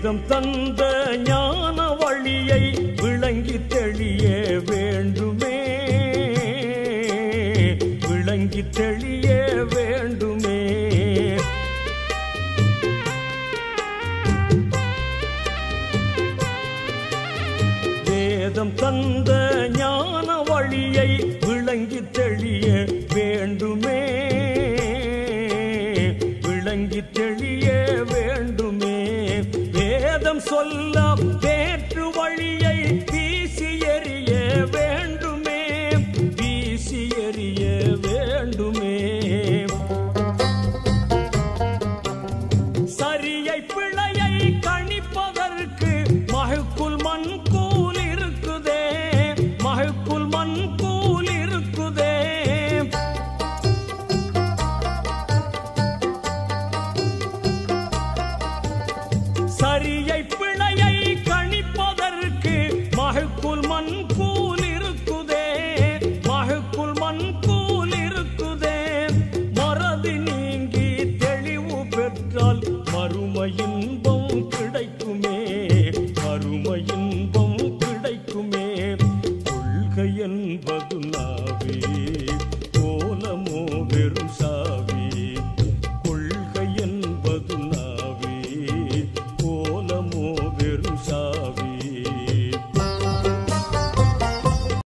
வேதம் தந்த ஞான வழியை விளங்கி தெளிய வேண்டுமே விளங்கி தெளிய வேண்டுமே வேதம் தந்த ஞான வழியை விளங்கி தெளிய வேண்டுமே விளங்கி தெளிய வேண்டுமே வேதம் சொல்ல வேற்று வழியை வீசி எறிய வேண்டுமே வீசி எறிய வேண்டுமே சரியை பிழையை கணிப்பதற்கு மகுக்குள் மண்கூல் இருக்குதே மகுக்குள் மண்கூல் இருக்குதே சரியை பிழையை கணிப்பதற்கு மகுக்குள் மண்கூல் இருக்குதே மகுக்குள் மண்கூல் இருக்குதே மறதி நீங்கி தெளிவு பெற்றால் மறுமை இன்பம் கிடைக்குமே மறுமை இன்பம்